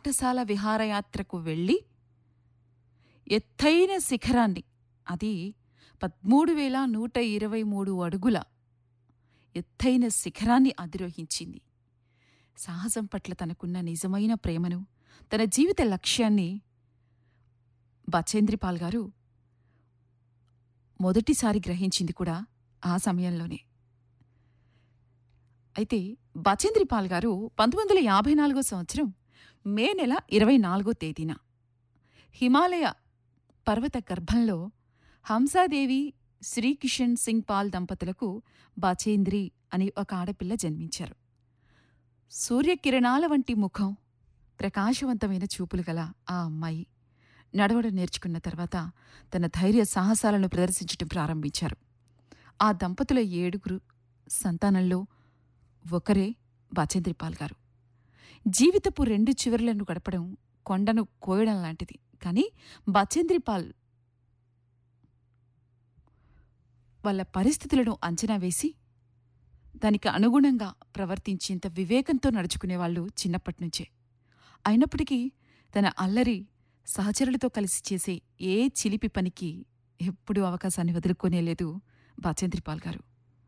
బాటసాల విహారయాత్రకు వెళ్ళి ఎత్తైన శిఖరాన్ని అది పదమూడు వేల నూట ఇరవై మూడు అడుగుల ఎత్తైన శిఖరాన్ని అధిరోహించింది సాహసం పట్ల తనకున్న నిజమైన ప్రేమను తన జీవిత లక్ష్యాన్ని బచేంద్రిపాల్ గారు మొదటిసారి గ్రహించింది కూడా ఆ సమయంలోనే అయితే బచేంద్రిపాల్ గారు పంతొమ్మిది వందల యాభై నాలుగో సంవత్సరం మే నెల ఇరవై నాలుగో తేదీన హిమాలయ పర్వత గర్భంలో హంసాదేవి శ్రీకిషన్ సింగ్ పాల్ దంపతులకు బచేంద్రి అని ఒక ఆడపిల్ల జన్మించారు సూర్యకిరణాల వంటి ముఖం ప్రకాశవంతమైన చూపులు గల ఆ అమ్మాయి నడవడం నేర్చుకున్న తర్వాత తన ధైర్య సాహసాలను ప్రదర్శించడం ప్రారంభించారు ఆ దంపతుల ఏడుగురు సంతానంలో ఒకరే బచేంద్రిపాల్ గారు జీవితపు రెండు చివరలను గడపడం కొండను కోయడం లాంటిది కానీ బచేంద్రిపాల్ వాళ్ళ పరిస్థితులను అంచనా వేసి దానికి అనుగుణంగా ప్రవర్తించేంత వివేకంతో నడుచుకునేవాళ్ళు చిన్నప్పటి నుంచే అయినప్పటికీ తన అల్లరి సహచరులతో కలిసి చేసే ఏ చిలిపి పనికి ఎప్పుడూ అవకాశాన్ని వదులుకోనేలేదు బాచేంద్రిపాల్ గారు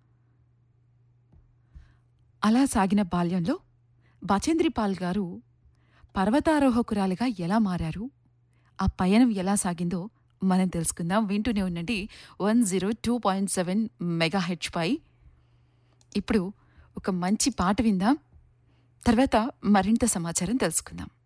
అలా సాగిన బాల్యంలో బాచేంద్రిపాల్ గారు పర్వతారోహకురాలుగా ఎలా మారారు ఆ పయనం ఎలా సాగిందో మనం తెలుసుకుందాం వింటూనే ఉండండి one zero two point seven mega హెచ్పై ఇప్పుడు ఒక మంచి పాట విందాం తర్వాత మరింత సమాచారం తెలుసుకుందాం